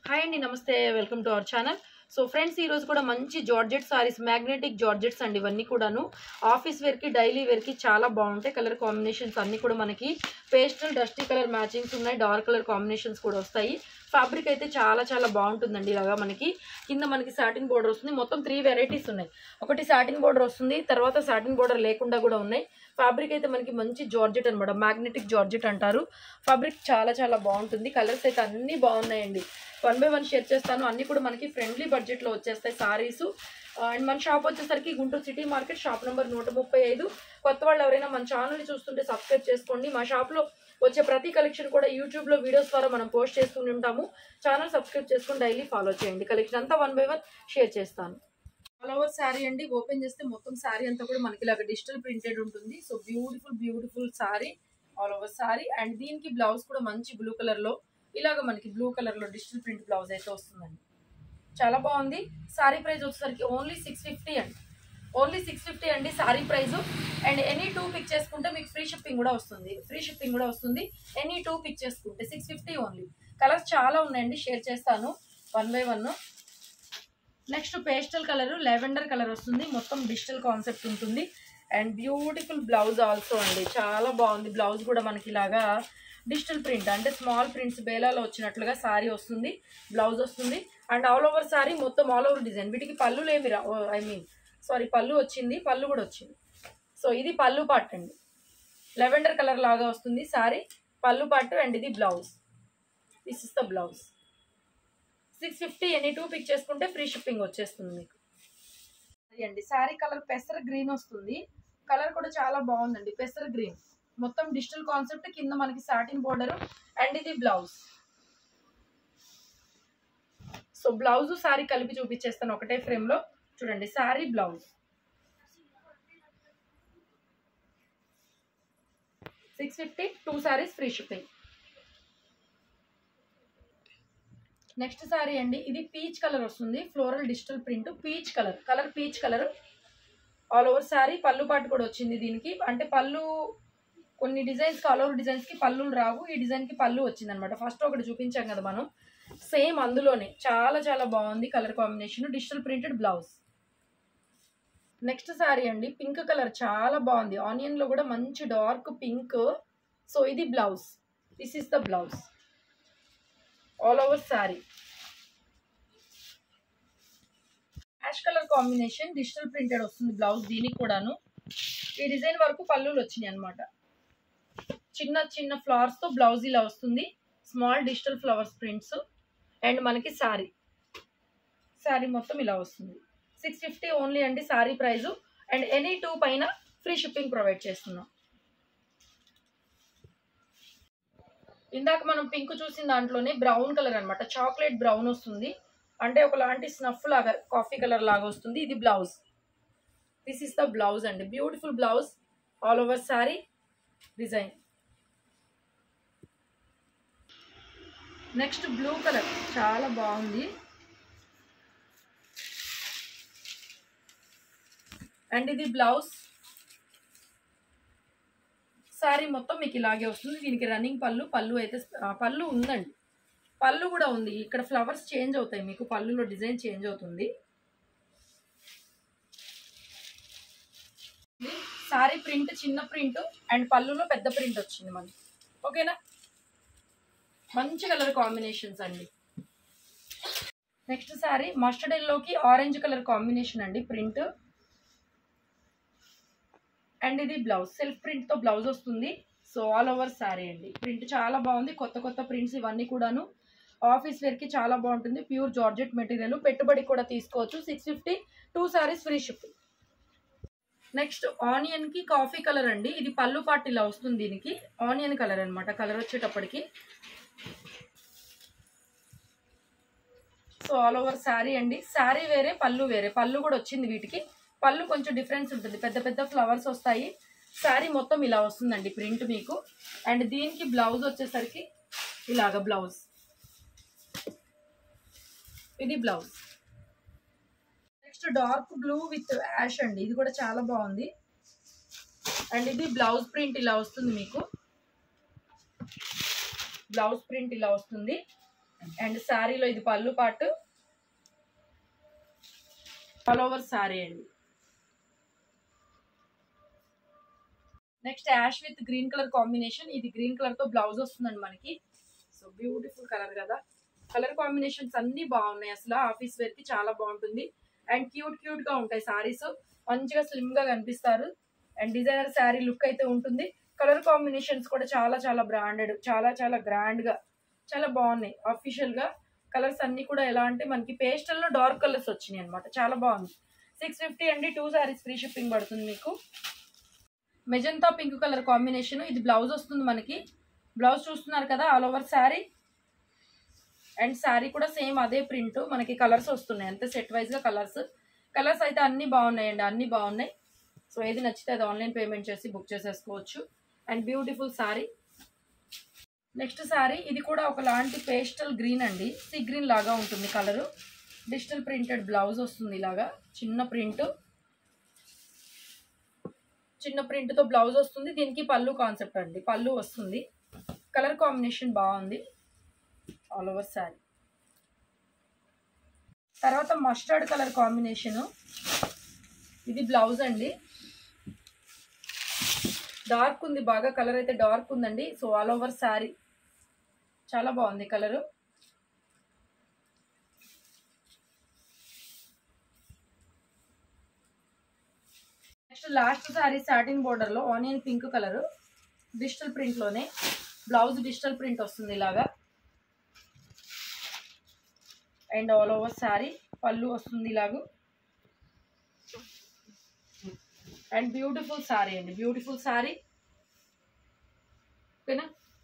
hi అండి నమస్తే welcome to our channel so friends ఈ రోజు కూడా మంచి జార్జెట్ సారీస్ మ్యాగ్నెటిక్ జార్జెట్స్ అండి ఇవన్నీ కూడాను ఆఫీస్ వేర్కి డైలీ వేర్కి చాలా బాగుంటాయి కలర్ కాంబినేషన్స్ అన్నీ కూడా మనకి పేస్టల్ డస్టీ కలర్ మ్యాచింగ్స్ ఉన్నాయి డార్క్ కలర్ కాంబినేషన్స్ కూడా వస్తాయి ఫ్యాబ్రిక్ అయితే చాలా చాలా బాగుంటుందండి ఇలాగా మనకి కింద మనకి సాటిన్ బోర్డర్ వస్తుంది మొత్తం త్రీ వెరైటీస్ ఉన్నాయి ఒకటి సాటిన్ బోర్డర్ వస్తుంది తర్వాత సాటిన్ బోర్డర్ లేకుండా కూడా ఉన్నాయి ఫ్యాబ్రిక్ అయితే మనకి మంచి జార్జెట్ అనమాట మ్యాగ్నెటిక్ జార్జెట్ అంటారు ఫ్యాబ్రిక్ చాలా చాలా బాగుంటుంది కలర్స్ అయితే అన్నీ బాగున్నాయండి వన్ బై వన్ షేర్ చేస్తాను అన్నీ కూడా మనకి ఫ్రెండ్లీ బడ్జెట్లో వచ్చేస్తాయి సారీస్ అండ్ మన షాప్ వచ్చేసరికి Guntur city market shop number నూట ముప్పై ఐదు కొత్త వాళ్ళు ఎవరైనా మన ఛానల్ని చూస్తుంటే సబ్స్క్రైబ్ చేసుకోండి మా షాప్లో వచ్చే ప్రతి కలెక్షన్ కూడా యూట్యూబ్లో వీడియోస్ ద్వారా మనం పోస్ట్ చేస్తూనే ఉంటాము ఛానల్ సబ్స్క్రైబ్ చేసుకుని డైలీ ఫాలో చేయండి కలెక్షన్ అంతా వన్ బై వన్ షేర్ చేస్తాను ఆల్ ఓవర్ శారీ అండి ఓపెన్ చేస్తే మొత్తం శారీ అంతా కూడా మనకి ఇలాగ డిజిటల్ ప్రింటెడ్ ఉంటుంది so beautiful beautiful sari all over sari and దీనికి బ్లౌజ్ కూడా మంచి బ్లూ కలర్లో ఇలాగ మనకి బ్లూ కలర్లో డిజిటల్ ప్రింట్ బ్లౌజ్ అయితే వస్తుందండి చాలా బాగుంది శారీ ప్రైస్ వచ్చేసరికి ఓన్లీ సిక్స్ ఫిఫ్టీ అండి ఓన్లీ సిక్స్ ఫిఫ్టీ అండి sari price and any two pick చేసుకుంటే మీకు ఫ్రీ షిప్పింగ్ కూడా వస్తుంది ఫ్రీ షిప్పింగ్ కూడా వస్తుంది ఎనీ టూ పిక్ చేసుకుంటే సిక్స్ ఫిఫ్టీ ఓన్లీ కలర్స్ చాలా ఉన్నాయండి షేర్ చేస్తాను one by one next pastel colour lavender colour వస్తుంది మొత్తం డిజిటల్ కాన్సెప్ట్ ఉంటుంది అండ్ బ్యూటిఫుల్ బ్లౌజ్ ఆల్సో అండి చాలా బాగుంది బ్లౌజ్ కూడా మనకి ఇలాగా డిజిటల్ ప్రింట్ అంటే స్మాల్ ప్రింట్స్ బేలాలో వచ్చినట్లుగా శారీ వస్తుంది బ్లౌజ్ వస్తుంది అండ్ ఆల్ ఓవర్ శారీ మొత్తం ఆల్ ఓవర్ డిజైన్ వీటికి పళ్ళు ఏమి రా ఐ మీన్ సారీ పళ్ళు వచ్చింది పళ్ళు కూడా వచ్చింది సో ఇది పళ్ళు పార్ట్ అండి లెవెండర్ కలర్ లాగా వస్తుంది శారీ పళ్ళు పార్ట్ అండ్ ఇది blouse this is the blouse six fifty any two pick చేసుకుంటే ఫ్రీ షిప్పింగ్ వచ్చేస్తుంది మీకు అది అండి శారీ కలర్ పెసర గ్రీన్ వస్తుంది కలర్ కూడా చాలా బాగుందండి పెసర గ్రీన్ మొత్తం డిజిటల్ కాన్సెప్ట్ కింద మనకి సాటిన్ బోర్డర్ అండ్ ఇది బ్లౌజ్ సో బ్లౌజ్ శారీ కలిపి చూపించేస్తాను ఒకటే ఫ్రేమ్ లో చూడండి sari blouse six fifty two saris free shipping next sari అండి ఇది పీచ్ కలర్ వస్తుంది floral digital print peach colour colour peach colour all over sari పళ్ళు పాటు కూడా వచ్చింది దీనికి అంటే పళ్ళు కొన్ని డిజైన్స్కి ఆల్ ఓవర్ డిజైన్స్కి పళ్ళులు రావు ఈ డిజైన్కి పళ్ళు వచ్చింది అనమాట ఫస్ట్ ఒకటి చూపించాం కదా మనం సేమ్ అందులోనే చాలా చాలా బాగుంది colour combination digital printed blouse next sari అండి పింక్ కలర్ చాలా బాగుంది ఆనియన్లో కూడా మంచి డార్క్ పింక్ సో ఇది blouse this is the blouse all over sari ash colour combination digital printed వస్తుంది బ్లౌజ్ దీనికి కూడాను ఈ డిజైన్ వరకు పళ్ళులు వచ్చినాయి అనమాట చిన్న చిన్న ఫ్లవర్స్తో బ్లౌజ్ ఇలా వస్తుంది small digital flowers prints and మనకి శారీ శారీ మొత్తం ఇలా వస్తుంది సిక్స్ ఫిఫ్టీ ఓన్లీ అండి sari price and any two పైన ఫ్రీ షిప్పింగ్ ప్రొవైడ్ చేస్తున్నాం ఇందాక మనం పింక్ చూసిన దాంట్లోనే బ్రౌన్ కలర్ అనమాట చాక్లెట్ బ్రౌన్ వస్తుంది అంటే ఒకలాంటి స్నఫ్ లాగా కాఫీ కలర్ లాగా వస్తుంది ఇది blouse this is the blouse అండి beautiful blouse all over sari design next blue colour చాలా బాగుంది అండ్ ఇది బ్లౌజ్ శారీ మొత్తం మీకు ఇలాగే వస్తుంది దీనికి రన్నింగ్ పళ్ళు పళ్ళు అయితే ఆ, పళ్ళు ఉందండి పళ్ళు కూడా ఉంది ఇక్కడ ఫ్లవర్స్ చేంజ్ అవుతాయి మీకు పళ్ళులో డిజైన్ చేంజ్ అవుతుంది సారీ ప్రింట్ చిన్న ప్రింట్ అండ్ పళ్ళులో పెద్ద ప్రింట్ వచ్చింది మనకి ఓకేనా మంచి కలర్ కాంబినేషన్స్ అండి నెక్స్ట్ సారీ మస్టర్డ్ ఎల్లోకి ఆరెంజ్ కలర్ కాంబినేషన్ అండి ప్రింట్ అండ్ ఇది బ్లౌజ్ సెల్ఫ్ ప్రింట్ తో బ్లౌజ్ వస్తుంది సో ఆల్ ఓవర్ శారీ అండి ప్రింట్ చాలా బాగుంది కొత్త కొత్త ప్రింట్స్ ఇవన్నీ కూడాను ఆఫీస్ వేర్ కి చాలా బాగుంటుంది ప్యూర్ జార్జెట్ మెటీరియల్ పెట్టుబడి కూడా తీసుకోవచ్చు six fifty two saris free shipping next onion కి కాఫీ కలర్ అండి ఇది పళ్ళు పాటు ఇలా వస్తుంది దీనికి ఆనియన్ కలర్ అన్నమాట కలర్ వచ్చేటప్పటికి సో ఆల్ ఓవర్ శారీ అండి శారీ వేరే పళ్ళు వేరే పళ్ళు కూడా వచ్చింది వీటికి పళ్ళు కొంచెం డిఫరెన్స్ ఉంటుంది పెద్ద పెద్ద ఫ్లవర్స్ వస్తాయి శారీ మొత్తం ఇలా వస్తుందండి ప్రింట్ మీకు అండ్ దీనికి బ్లౌజ్ వచ్చేసరికి ఇలాగ బ్లౌజ్ ఇది blouse next dark blue with ash అండి ఇది కూడా చాలా బాగుంది అండ్ ఇది బ్లౌజ్ ప్రింట్ ఇలా వస్తుంది మీకు బ్లౌజ్ ప్రింట్ ఇలా వస్తుంది అండ్ శారీలో ఇది పళ్ళు పాటు ఆల్ ఓవర్ శారీ అండి next ash with green colour combination ఇది గ్రీన్ కలర్ తో బ్లౌజ్ వస్తుందండి మనకి సో బ్యూటిఫుల్ కలర్ కదా కలర్ కాంబినేషన్స్ అన్ని బాగున్నాయి అసలు ఆఫీస్ వేర్ కి చాలా బాగుంటుంది అండ్ క్యూట్ క్యూట్ గా ఉంటాయి సారీస్ మంచిగా స్లిమ్ గా కనిపిస్తారు అండ్ డిజైనర్ శారీ లుక్ అయితే ఉంటుంది కలర్ కాంబినేషన్స్ కూడా చాలా చాలా బ్రాండెడ్ చాలా చాలా గ్రాండ్ గా చాలా బాగున్నాయి అఫీషియల్ గా కలర్స్ అన్ని కూడా ఎలా అంటే మనకి పేస్టల్ లో డార్క్ కలర్స్ వచ్చినాయి అనమాట చాలా బాగుంది సిక్స్ ఫిఫ్టీ అండి టూ సారీస్ ఫ్రీ షిప్పింగ్ పడుతుంది మీకు మెజంతా పింక్ కలర్ కాంబినేషన్ ఇది బ్లౌజ్ వస్తుంది మనకి బ్లౌజ్ చూస్తున్నారు కదా all over sari and sari కూడా సేమ్ అదే ప్రింట్ మనకి కలర్స్ వస్తున్నాయి అంతే సెట్ వైజ్ గా కలర్స్ కలర్స్ అయితే అన్ని బాగున్నాయండి అన్ని బాగున్నాయి సో ఏది నచ్చితే అది ఆన్లైన్ పేమెంట్ చేసి బుక్ చేసేసుకోవచ్చు and beautiful sari next sari ఇది కూడా ఒకలాంటి పేస్టల్ గ్రీన్ అండి సీ గ్రీన్ లాగా ఉంటుంది కలరు డిజిటల్ ప్రింటెడ్ బ్లౌజ్ వస్తుంది ఇలాగా చిన్న ప్రింట్ చిన్న ప్రింట్ తో బ్లౌజ్ వస్తుంది దీనికి పళ్ళు కాన్సెప్ట్ అండి పళ్ళు వస్తుంది కలర్ కాంబినేషన్ బాగుంది ఆల్ ఓవర్ శారీ తర్వాత మస్టర్డ్ కలర్ కాంబినేషన్ ఇది బ్లౌజ్ అండి డార్క్ ఉంది బాగా కలర్ అయితే డార్క్ ఉందండి సో ఆల్ ఓవర్ శారీ చాలా బాగుంది colour next last sari satin border లో onion pink colour digital print లోనే బ్లౌజ్ డిజిటల్ ప్రింట్ వస్తుంది ఇలాగా అండ్ ఆల్ ఓవర్ శారీ పళ్ళు వస్తుంది ఇలాగూ అండ్ బ్యూటిఫుల్ శారీ అండి బ్యూటిఫుల్ శారీ ఓకేనా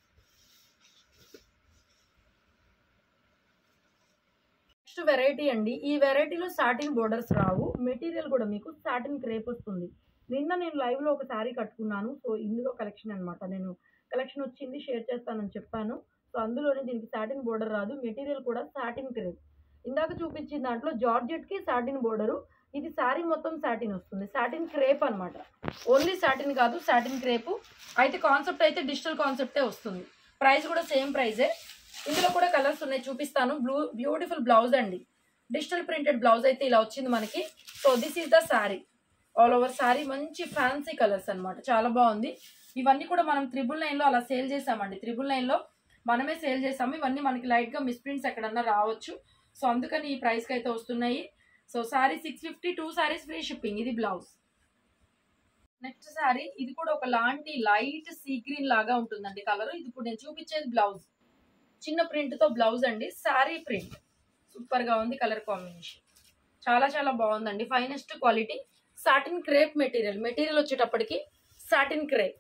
నెక్స్ట్ వెరైటీ అండి ఈ వెరైటీలో సాటిన్ బోర్డర్స్ రావు మెటీరియల్ కూడా మీకు సాటిన్ క్రేప్ వస్తుంది నిన్న నేను లైవ్ లో ఒక శారీ కట్టుకున్నాను సో ఇందులో కలెక్షన్ అన్నమాట నేను కలెక్షన్ వచ్చింది షేర్ చేస్తానని చెప్పాను సో అందులోనే దీనికి సాటిన్ బోర్డర్ రాదు మెటీరియల్ కూడా సాటిన్ క్రేప్ ఇందాక చూపించిన దాంట్లో జార్జెట్ కి సాటిన్ బోర్డరు ఇది శారీ మొత్తం సాటిన్ వస్తుంది సాటిన్ క్రేప్ అన్నమాట ఓన్లీ సాటిన్ కాదు సాటిన్ క్రేపు అయితే కాన్సెప్ట్ అయితే డిజిటల్ కాన్సెప్టే వస్తుంది ప్రైస్ కూడా సేమ్ ప్రైజే ఇందులో కూడా కలర్స్ ఉన్నాయి చూపిస్తాను బ్లూ బ్యూటిఫుల్ బ్లౌజ్ అండి డిజిటల్ ప్రింటెడ్ బ్లౌజ్ అయితే ఇలా వచ్చింది మనకి so this is the sari all over sari మంచి ఫ్యాన్సీ కలర్స్ అన్నమాట చాలా బాగుంది ఇవన్నీ కూడా మనం త్రిబుల్ నైన్లో అలా సేల్ చేసామండి త్రిబుల్ నైన్లో మనమే సేల్ చేసాము ఇవన్నీ మనకి లైట్గా మిస్ప్రింట్స్ ఎక్కడన్నా రావచ్చు సో అందుకని ఈ ప్రైస్కి అయితే వస్తున్నాయి so sari six fifty two saris free shipping ఇది బ్లౌజ్ నెక్స్ట్ శారీ ఇది కూడా ఒక లాంటి లైట్ సీ గ్రీన్ లాగా ఉంటుందండి కలర్ ఇది ఇప్పుడు నేను చూపించేది బ్లౌజ్ చిన్న ప్రింట్ తో బ్లౌజ్ అండి శారీ ప్రింట్ సూపర్ గా ఉంది కలర్ కాంబినేషన్ చాలా చాలా బాగుందండి finest quality satin crepe material material వచ్చేటప్పటికి satin crepe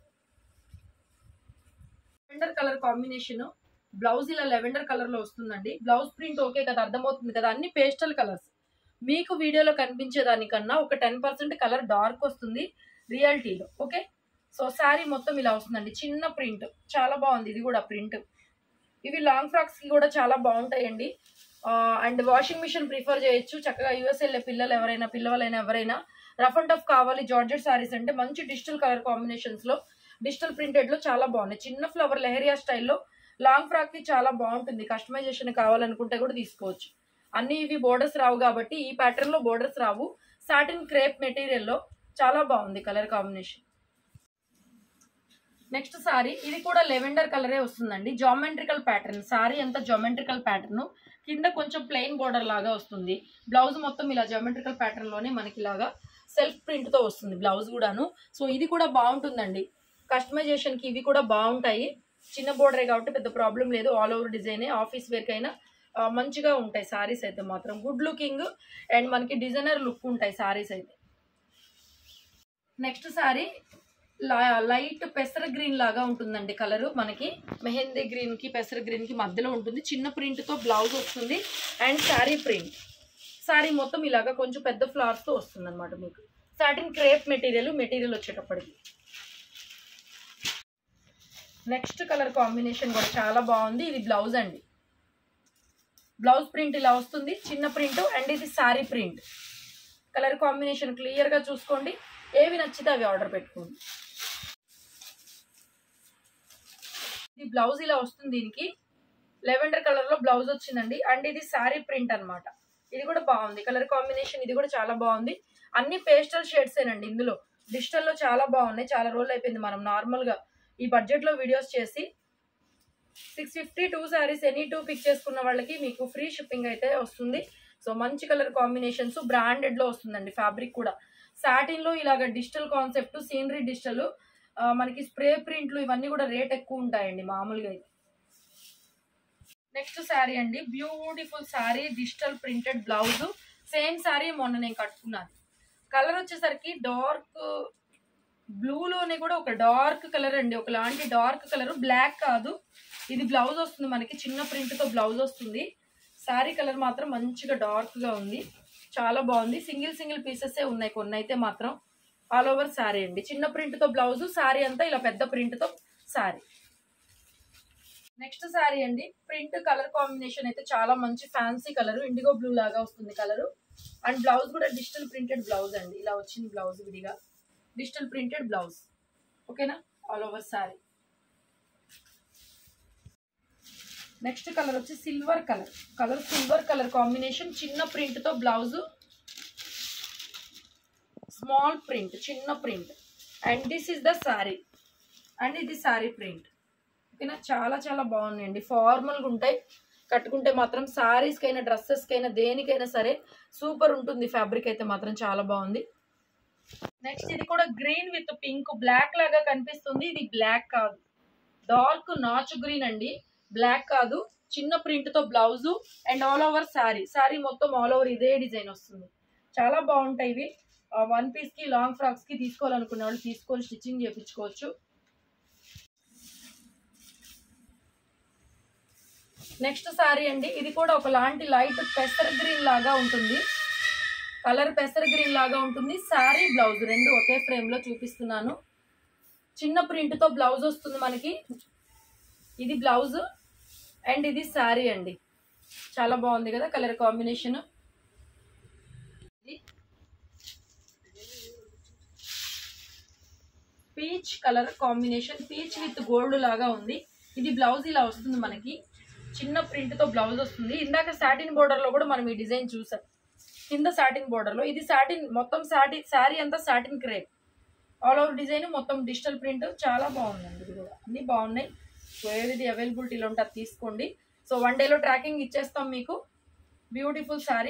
lavender colour combination blouse ఇలా లెవెండర్ కలర్ లో వస్తుందండి బ్లౌజ్ ప్రింట్ ఓకే కదా అర్థమవుతుంది కదా అన్ని పేస్టల్ కలర్స్ మీకు వీడియోలో కనిపించేదానికన్నా ఒక టెన్ పర్సెంట్ కలర్ డార్క్ వస్తుంది రియాలిటీలో ఓకే సో శారీ మొత్తం ఇలా వస్తుందండి చిన్న ప్రింట్ చాలా బాగుంది ఇది కూడా ప్రింట్ ఇవి లాంగ్ ఫ్రాక్స్ కి కూడా చాలా బాగుంటాయండి అండ్ వాషింగ్ మిషన్ ప్రిఫర్ చేయొచ్చు చక్కగా యూఎస్ వెళ్ళే పిల్లలు ఎవరైనా పిల్లలైనా ఎవరైనా రఫ్ అండ్ టఫ్ కావాలి జార్జెట్ సారీస్ అంటే మంచి డిజిటల్ కలర్ కాంబినేషన్స్ లో డిజిటల్ ప్రింటెడ్ లో చాలా బాగున్నాయి చిన్న ఫ్లవర్ లెహరియా స్టైల్లో లాంగ్ ఫ్రాక్ కి చాలా బాగుంటుంది కస్టమైజేషన్ కావాలనుకుంటే కూడా తీసుకోవచ్చు అన్ని ఇవి బోర్డర్స్ రావు కాబట్టి ఈ ప్యాటర్న్ లో బోర్డర్స్ రావు సాటిన్ క్రేప్ మెటీరియల్ లో చాలా బాగుంది కలర్ కాంబినేషన్ నెక్స్ట్ సారీ ఇది కూడా లెవెండర్ కలరే వస్తుందండి జామెట్రికల్ ప్యాటర్న్ సారీ అంతా జామెట్రికల్ ప్యాటర్న్ కింద కొంచెం ప్లెయిన్ బోర్డర్ లాగా వస్తుంది బ్లౌజ్ మొత్తం ఇలా జామెట్రికల్ ప్యాటర్న్ లోనే మనకి ఇలాగా సెల్ఫ్ ప్రింట్ తో వస్తుంది బ్లౌజ్ కూడాను సో ఇది కూడా బాగుంటుందండి కస్టమైజేషన్ కి ఇవి కూడా బాగుంటాయి చిన్న బోర్డరే కాబట్టి పెద్ద ప్రాబ్లం లేదు ఆల్ ఓవర్ డిజైనే ఆఫీస్ వేర్ కైనా ఆ, మంచిగా ఉంటాయి సారీస్ అయితే మాత్రం గుడ్ లుకింగ్ అండ్ మనకి డిజైనర్ లుక్ ఉంటాయి సారీస్ అయితే నెక్స్ట్ సారీ లైట్ పెసర గ్రీన్ లాగా ఉంటుందండి కలర్ మనకి మెహందీ గ్రీన్ కి పెసర గ్రీన్ కి మధ్యలో ఉంటుంది చిన్న ప్రింట్ తో బ్లౌజ్ వస్తుంది అండ్ శారీ ప్రింట్ శారీ మొత్తం ఇలాగా కొంచెం పెద్ద ఫ్లవర్స్ తో వస్తుంది అనమాట మీకు సాటిన్ క్రేప్ మెటీరియల్ మెటీరియల్ వచ్చేటప్పటికి నెక్స్ట్ కలర్ కాంబినేషన్ కూడా చాలా బాగుంది ఇది బ్లౌజ్ అండి బ్లౌజ్ ప్రింట్ ఇలా వస్తుంది చిన్న ప్రింట్ అండ్ ఇది sari print colour combination clear గా చూసుకోండి ఏవి నచ్చితే అవి ఆర్డర్ పెట్టుకోండి ఇది బ్లౌజ్ ఇలా వస్తుంది దీనికి లెవెండర్ కలర్ లో బ్లౌజ్ వచ్చిందండి అండ్ ఇది శారీ ప్రింట్ అన్నమాట ఇది కూడా బాగుంది కలర్ కాంబినేషన్ ఇది కూడా చాలా బాగుంది అన్ని పేస్టల్ షేడ్స్ ఏనండి ఇందులో డిజిటల్ లో చాలా బాగున్నాయి చాలా రోజులు అయిపోయింది మనం నార్మల్ గా ఈ బడ్జెట్ లో వీడియోస్ చేసి six fifty two saris any two pick చేసుకున్న వాళ్ళకి మీకు ఫ్రీ షిప్పింగ్ అయితే వస్తుంది సో మంచి కలర్ కాంబినేషన్స్ బ్రాండెడ్ లో వస్తుందండి ఫ్యాబ్రిక్ కూడా సాటిన్ లో ఇలాగ డిజిటల్ కాన్సెప్ట్ సీనరీ డిజిటల్ మనకి స్ప్రే ప్రింట్లు ఇవన్నీ కూడా రేట్ ఎక్కువ ఉంటాయండి మామూలుగా అయితే నెక్స్ట్ శారీ అండి beautiful sari digital printed blouse same sari మొన్న నేను కట్టుకున్నాను కలర్ వచ్చేసరికి డార్క్ బ్లూలోనే కూడా ఒక డార్క్ కలర్ అండి ఒకలాంటి డార్క్ కలర్ బ్లాక్ కాదు ఇది బ్లౌజ్ వస్తుంది మనకి చిన్న ప్రింట్ తో బ్లౌజ్ వస్తుంది శారీ కలర్ మాత్రం మంచిగా డార్క్ గా ఉంది చాలా బాగుంది సింగిల్ సింగిల్ పీసెస్ ఉన్నాయి కొన్ని అయితే మాత్రం ఆల్ ఓవర్ శారీ అండి చిన్న ప్రింట్ తో బ్లౌజ్ శారీ అంతా ఇలా పెద్ద ప్రింట్ తో శారీ నెక్స్ట్ శారీ అండి ప్రింట్ కలర్ కాంబినేషన్ అయితే చాలా మంచి ఫ్యాన్సీ కలర్ ఇండిగో బ్లూ లాగా వస్తుంది కలర్ అండ్ బ్లౌజ్ కూడా డిజిటల్ ప్రింటెడ్ బ్లౌజ్ అండి ఇలా వచ్చింది బ్లౌజ్ విడిగా డిజిటల్ ప్రింటెడ్ బ్లౌజ్ ఓకేనా all over sari next colour వచ్చి silver colour colour silver colour combination చిన్న ప్రింట్ తో బ్లౌజ్ స్మాల్ ప్రింట్ చిన్న print and this is the sari and ఇది శారీ ప్రింట్ ఓకేనా చాలా చాలా బాగున్నాయండి ఫార్మల్గా ఉంటాయి కట్టుకుంటే మాత్రం శారీస్కైనా డ్రెస్సెస్కైనా దేనికైనా సరే సూపర్ ఉంటుంది ఫ్యాబ్రిక్ అయితే మాత్రం చాలా బాగుంది నెక్స్ట్ ఇది కూడా గ్రీన్ విత్ పింక్ బ్లాక్ లాగా కనిపిస్తుంది ఇది బ్లాక్ కాదు డార్క్ నాచు గ్రీన్ అండి బ్లాక్ కాదు చిన్న ప్రింట్ తో blouse and all over sari sari మొత్తం ఆల్ ఓవర్ ఇదే డిజైన్ వస్తుంది చాలా బాగుంటాయి ఇవి వన్ పీస్ కి లాంగ్ ఫ్రాక్స్ కి తీసుకోవాలనుకునే వాళ్ళు తీసుకొని స్టిచ్చింగ్ చేయించుకోవచ్చు నెక్స్ట్ శారీ అండి ఇది కూడా ఒకలాంటి లైట్ పెసర్ గ్రీన్ లాగా ఉంటుంది కలర్ పెసర్ గ్రీన్ లాగా ఉంటుంది శారీ బ్లౌజ్ రెండు ఒకే ఫ్రేమ్ లో చూపిస్తున్నాను చిన్న ప్రింట్ తో బ్లౌజ్ వస్తుంది మనకి ఇది బ్లౌజ్ అండ్ ఇది శారీ అండి చాలా బాగుంది కదా colour combination peach colour combination peach with gold లాగా ఉంది ఇది బ్లౌజ్ ఇలా వస్తుంది మనకి చిన్న ప్రింట్ తో బ్లౌజ్ వస్తుంది ఇందాక సాటిన్ బోర్డర్ లో కూడా మనం ఈ డిజైన్ చూసాం కింద సాటిన్ బోర్డర్ లో ఇది సాటిన్ మొత్తం సాటిన్ శారీ అంతా satin crepe all over design మొత్తం డిజిటల్ ప్రింట్ చాలా బాగుందండి ఇది కూడా అన్ని బాగున్నాయి సో ఏది అవైలబిలిటీలో ఉంటే అది తీసుకోండి సో వన్ డేలో ట్రాకింగ్ ఇచ్చేస్తాం మీకు బ్యూటిఫుల్ శారీ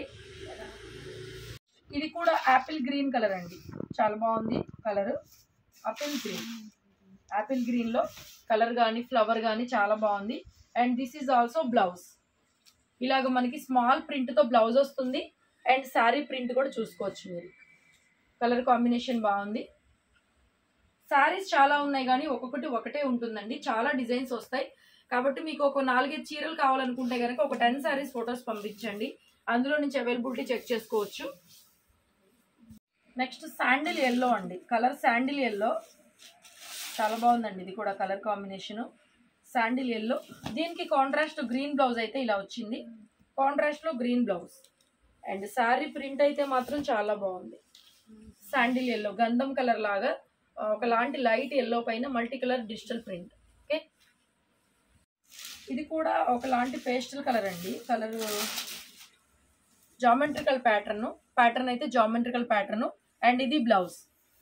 ఇది కూడా యాపిల్ గ్రీన్ కలర్ అండి చాలా బాగుంది colour apple green apple green లో కలర్ కానీ ఫ్లవర్ కానీ చాలా బాగుంది and this is also blouse ఇలాగ మనకి స్మాల్ ప్రింట్ తో బ్లౌజ్ వస్తుంది అండ్ శారీ ప్రింట్ కూడా చూసుకోవచ్చు మీరు కలర్ కాంబినేషన్ బాగుంది శారీస్ చాలా ఉన్నాయి కానీ ఒక్కొక్కటి ఒకటే ఉంటుందండి చాలా డిజైన్స్ వస్తాయి కాబట్టి మీకు ఒక నాలుగైదు చీరలు కావాలనుకుంటే కనుక ఒక టెన్ శారీస్ ఫొటోస్ పంపించండి అందులో నుంచి అవైలబిలిటీ చెక్ చేసుకోవచ్చు నెక్స్ట్ శాండిల్ ఎల్లో అండి కలర్ శాండిల్ ఎల్లో చాలా బాగుందండి ఇది కూడా కలర్ కాంబినేషన్ శాండిల్ ఎల్లో దీనికి కాంట్రాస్ట్ గ్రీన్ బ్లౌజ్ అయితే ఇలా వచ్చింది కాంట్రాస్ట్ లో green blouse and sari print అయితే మాత్రం చాలా బాగుంది శాండిల్ ఎల్లో గంధం కలర్ లాగా ఆ, ఒకలాంటి లైట్ ఎల్లో పైన multi colour digital print okay ఇది కూడా ఒకలాంటి పేస్టల్ కలర్ అండి కలర్ జామెట్రికల్ ప్యాటర్న్ ప్యాటర్న్ అయితే జామెట్రికల్ ప్యాటర్న్ అండ్ ఇది blouse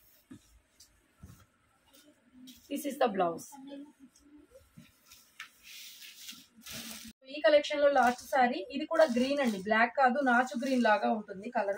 this is the blouse ఈ కలెక్షన్ లో లాస్ట్ సారీ ఇది కూడా గ్రీన్ అండి బ్లాక్ కాదు నాచు గ్రీన్ లాగా ఉంటుంది కలర్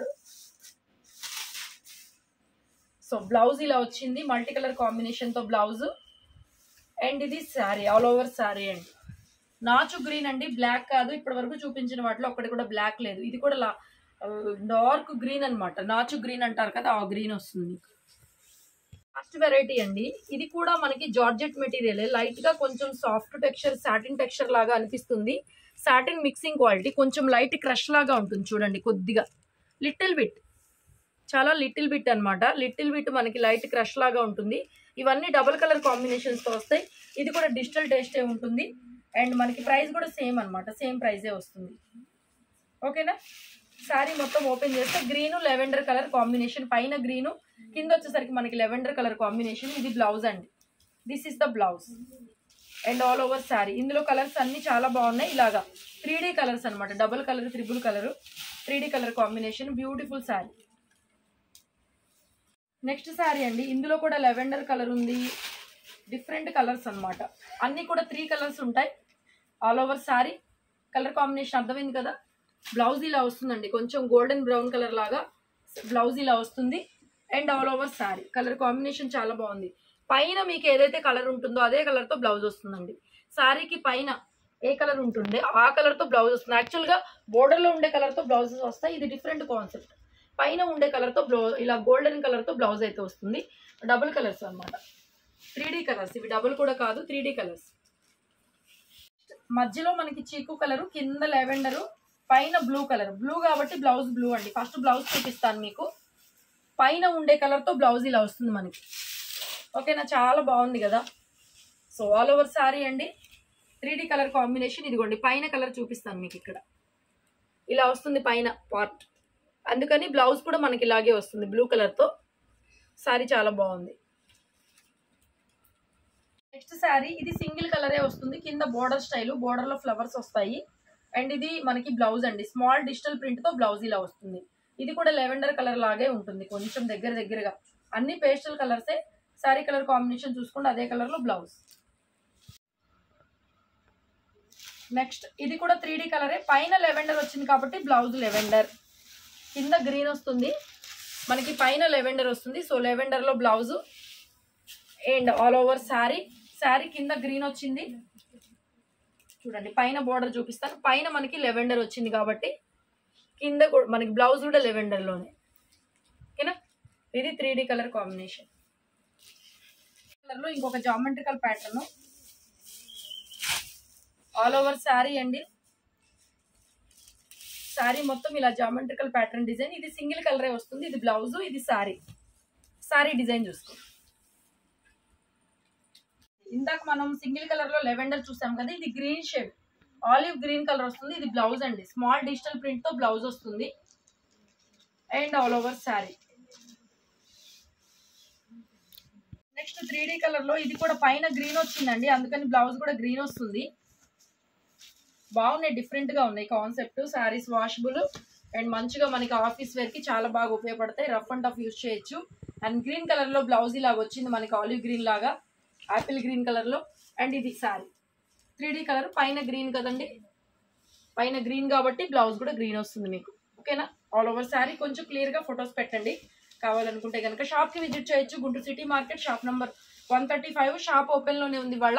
సో బ్లౌజ్ ఇలా వచ్చింది మల్టీ కలర్ కాంబినేషన్ తో బ్లౌజ్ అండ్ ఇది శారీ ఆల్ ఓవర్ శారీ అండి నాచు గ్రీన్ అండి బ్లాక్ కాదు ఇప్పటి వరకు చూపించిన వాటిలో ఒకటి కూడా బ్లాక్ లేదు ఇది కూడా డార్క్ గ్రీన్ అన్నమాట నాచు గ్రీన్ అంటారు కదా ఆ గ్రీన్ వస్తుంది ఫస్ట్ వెరైటీ అండి ఇది కూడా మనకి జార్జెట్ మెటీరియల్ లైట్ గా కొంచెం సాఫ్ట్ టెక్స్చర్ సాటిన్ టెక్స్చర్ లాగా అనిపిస్తుంది సాటిన్ మిక్సింగ్ క్వాలిటీ కొంచెం లైట్ క్రష్ లాగా ఉంటుంది చూడండి కొద్దిగా లిటిల్ బిట్ చాలా లిటిల్ బిట్ అన్నమాట లిటిల్ బిట్ మనకి లైట్ క్రష్ లాగా ఉంటుంది ఇవన్నీ డబుల్ కలర్ కాంబినేషన్స్ తో వస్తాయి ఇది కూడా డిజిటల్ టేస్టే ఉంటుంది అండ్ మనకి ప్రైస్ కూడా సేమ్ అన్నమాట సేమ్ ప్రైజే వస్తుంది ఓకేనా శారీ మొత్తం ఓపెన్ చేస్తే గ్రీన్ లెవెండర్ కలర్ కాంబినేషన్ పైన గ్రీను కింద వచ్చేసరికి మనకి లెవెండర్ కలర్ కాంబినేషన్ ఇది బ్లౌజ్ అండి this is the blouse and all over sari ఇందులో కలర్స్ అన్ని చాలా బాగున్నాయి ఇలాగా త్రీ డీ కలర్స్ అనమాట double colour triple colour three D colour combination beautiful sari next sari అండి ఇందులో కూడా లెవెండర్ కలర్ ఉంది డిఫరెంట్ కలర్స్ అన్నమాట అన్నీ కూడా త్రీ కలర్స్ ఉంటాయి all over sari colour combination అర్థమైంది కదా బ్లౌజ్ ఇలా వస్తుందండి కొంచెం గోల్డెన్ బ్రౌన్ కలర్ లాగా బ్లౌజ్ ఇలా వస్తుంది and all over sari colour combination చాలా బాగుంది పైన మీకు ఏదైతే కలర్ ఉంటుందో అదే కలర్తో బ్లౌజ్ వస్తుందండి శారీకి పైన ఏ కలర్ ఉంటుండే ఆ కలర్తో బ్లౌజ్ వస్తుంది యాక్చువల్గా బోర్డర్లో ఉండే కలర్తో బ్లౌజెస్ వస్తాయి ఇది డిఫరెంట్ కాన్సెప్ట్ పైన ఉండే కలర్తో బ్లౌ ఇలా గోల్డెన్ కలర్తో బ్లౌజ్ అయితే వస్తుంది డబుల్ కలర్స్ అన్నమాట త్రీ డీ కలర్స్ ఇవి డబుల్ కూడా కాదు త్రీ డీ కలర్స్ మధ్యలో మనకి చీకు కలరు కింద లెవెండరు పైన బ్లూ కలర్ బ్లూ కాబట్టి బ్లౌజ్ బ్లూ అండి ఫస్ట్ బ్లౌజ్ చూపిస్తాను మీకు పైన ఉండే కలర్తో బ్లౌజ్ ఇలా వస్తుంది మనకి ఓకేనా చాలా బాగుంది కదా సో ఆల్ ఓవర్ సారీ అండి త్రీ కలర్ కాంబినేషన్ ఇదిగోండి పైన కలర్ చూపిస్తాను మీకు ఇక్కడ ఇలా వస్తుంది పైన పార్ట్ అందుకని బ్లౌజ్ కూడా మనకి ఇలాగే వస్తుంది బ్లూ కలర్తో సారీ చాలా బాగుంది నెక్స్ట్ శారీ ఇది సింగిల్ కలరే వస్తుంది కింద బోర్డర్ స్టైల్ బోర్డర్ లో ఫ్లవర్స్ వస్తాయి అండ్ ఇది మనకి బ్లౌజ్ అండి స్మాల్ డిజిటల్ ప్రింట్ తో బ్లౌజ్ ఇలా వస్తుంది ఇది కూడా లెవెండర్ కలర్ లాగే ఉంటుంది కొంచెం దగ్గర దగ్గరగా అన్ని పేస్టల్ కలర్సే శారీ కలర్ కాంబినేషన్ చూసుకుంటే అదే కలర్ లో బ్లౌజ్ నెక్స్ట్ ఇది కూడా త్రీ కలరే పైన లెవెండర్ వచ్చింది కాబట్టి బ్లౌజ్ లెవెండర్ కింద గ్రీన్ వస్తుంది మనకి పైన లెవెండర్ వస్తుంది సో లెవెండర్లో blouse and all over sari sari కింద గ్రీన్ వచ్చింది చూడండి పైన బోర్డర్ చూపిస్తాను పైన మనకి లెవెండర్ వచ్చింది కాబట్టి కింద కూడా మనకి బ్లౌజ్ కూడా లెవెండర్లోనే ఓకేనా ఇది త్రీ కలర్ కాంబినేషన్ కలర్లో ఇంకొక geometrical pattern all over sari అండి శారీ మొత్తం ఇలా జామెట్రికల్ ప్యాటర్న్ డిజైన్ ఇది సింగిల్ కలరే వస్తుంది ఇది బ్లౌజ్ ఇది శారీ శారీ డిజైన్ చూసుకో ఇందాక మనం సింగిల్ కలర్ లో లెవెండర్ చూసాం కదా ఇది green shade olive green colour వస్తుంది ఇది బ్లౌజ్ అండి స్మాల్ డిజిటల్ ప్రింట్ తో బ్లౌజ్ వస్తుంది and all over sari next three colour లో ఇది కూడా పైన గ్రీన్ వచ్చిందండి అందుకని బ్లౌజ్ కూడా గ్రీన్ వస్తుంది బాగున్నాయి డిఫరెంట్ గా ఉన్నాయి కాన్సెప్ట్ శారీస్ వాషబుల్ అండ్ మంచిగా మనకి ఆఫీస్ వేర్ కి చాలా బాగా ఉపయోగపడతాయి రఫ్ అండ్ టఫ్ యూస్ చేయొచ్చు అండ్ గ్రీన్ కలర్ లో బ్లౌజ్ ఇలాగ వచ్చింది మనకి ఆలివ్ గ్రీన్ లాగా యాపిల్ గ్రీన్ కలర్ లో అండ్ ఇది శారీ త్రీ కలర్ పైన గ్రీన్ కదండి పైన గ్రీన్ కాబట్టి బ్లౌజ్ కూడా గ్రీన్ వస్తుంది మీకు ఓకేనా ఆల్ ఓవర్ శారీ కొంచెం క్లియర్ గా ఫొటోస్ పెట్టండి కావాలనుకుంటే కనుక షాప్ కి విజిట్ చేయొచ్చు Guntur city market shop number one thirty five shop open లోనే ఉంది వాళ్ళ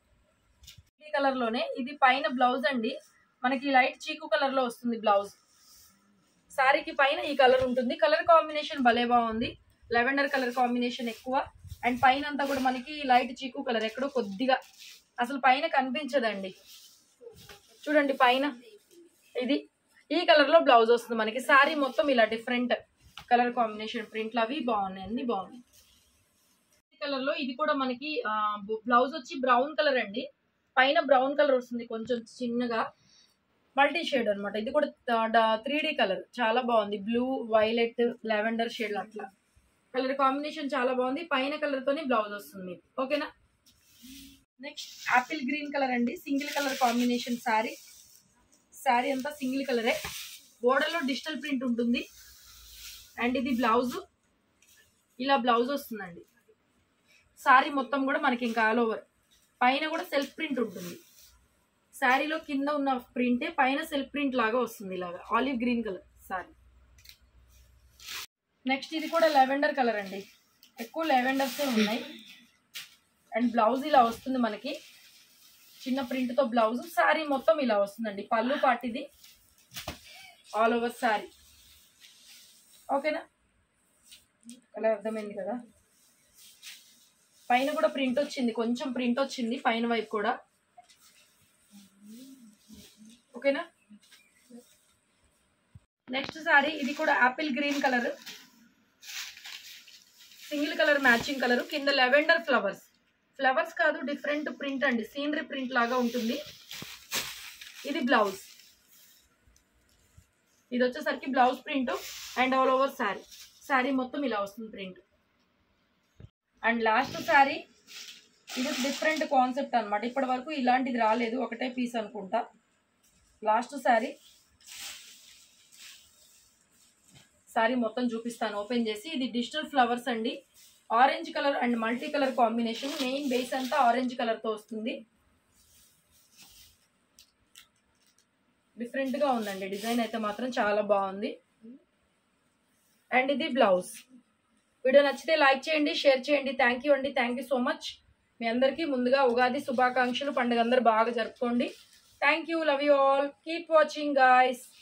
ఈ కలర్ లోనే ఇది పైన బ్లౌజ్ అండి మనకి లైట్ చీకు కలర్ లో వస్తుంది బ్లౌజ్ శారీకి పైన ఈ కలర్ ఉంటుంది కలర్ కాంబినేషన్ భలే బాగుంది లెవెండర్ కలర్ కాంబినేషన్ ఎక్కువ అండ్ పైన అంతా కూడా మనకి లైట్ చీకు కలర్ ఎక్కడో కొద్దిగా అసలు పైన కనిపించదండి చూడండి పైన ఇది ఈ కలర్ లో బ్లౌజ్ వస్తుంది మనకి శారీ మొత్తం ఇలా డిఫరెంట్ కలర్ కాంబినేషన్ ప్రింట్లు అవి బాగున్నాయి అన్ని బాగున్నాయి కలర్ లో ఇది కూడా మనకి బ్లౌజ్ వచ్చి బ్రౌన్ కలర్ అండి పైన బ్రౌన్ కలర్ వస్తుంది కొంచెం చిన్నగా మల్టీ షేడ్ అనమాట ఇది కూడా త్రీ కలర్ చాలా బాగుంది బ్లూ వైలెట్ లావెండర్ షేడ్ అట్లా కలర్ కాంబినేషన్ చాలా బాగుంది పైన కలర్ తోనే బ్లౌజ్ వస్తుంది మీకు ఓకేనా నెక్స్ట్ యాపిల్ గ్రీన్ కలర్ అండి single colour combination sari sari అంతా సింగిల్ కలరే బోర్డర్లో డిజిటల్ ప్రింట్ ఉంటుంది అండ్ ఇది బ్లౌజ్ ఇలా బ్లౌజ్ వస్తుందండి శారీ మొత్తం కూడా మనకి ఇంకా ఆల్ ఓవర్ పైన కూడా సెల్ఫ్ ప్రింట్ ఉంటుంది శారీలో కింద ఉన్న ప్రింటే పైన సెల్ఫ్ ప్రింట్ లాగా వస్తుంది ఇలాగా olive green colour sari next ఇది కూడా లెవెండర్ కలర్ అండి ఎక్కువ లెవెండర్సే ఉన్నాయి అండ్ బ్లౌజ్ ఇలా వస్తుంది మనకి చిన్న ప్రింట్తో బ్లౌజ్ శారీ మొత్తం ఇలా వస్తుందండి పళ్ళు పాటిది ఆల్ ఓవర్ శారీ ఓకేనా అలా అర్థమైంది కదా పైన కూడా ప్రింట్ వచ్చింది కొంచెం ప్రింట్ వచ్చింది పైన వైపు కూడా ఓకేనా నెక్స్ట్ సారీ ఇది కూడా apple green colour single colour matching colour కింద లెవెండర్ ఫ్లవర్స్ ఫ్లవర్స్ కాదు డిఫరెంట్ ప్రింట్ అండి సీనరీ ప్రింట్ లాగా ఉంటుంది ఇది బ్లౌజ్ ఇది వచ్చేసరికి blouse print and all over sari sari మొత్తం ఇలా వస్తుంది ప్రింట్ అండ్ లాస్ట్ శారీ ఇది డిఫరెంట్ కాన్సెప్ట్ అన్నమాట ఇప్పటి వరకు ఇలాంటిది రాలేదు ఒకటే పీస్ అనుకుంటా లాస్ట్ శారీ శారీ మొత్తం చూపిస్తాను ఓపెన్ చేసి ఇది డిజిటల్ ఫ్లవర్స్ అండి orange colour and multi colour combination main base అంతా ఆరెంజ్ కలర్ తో వస్తుంది డిఫరెంట్ గా ఉందండి డిజైన్ అయితే మాత్రం చాలా బాగుంది అండ్ ఇది బ్లౌజ్ వీడియో నచ్చితే లైక్ చేయండి షేర్ చేయండి థ్యాంక్ యూ అండి థ్యాంక్ యూ సో మచ్ మీ అందరికీ ముందుగా ఉగాది శుభాకాంక్షలు పండుగ అందరూ బాగా జరుపుకోండి thank you love you all keep watching guys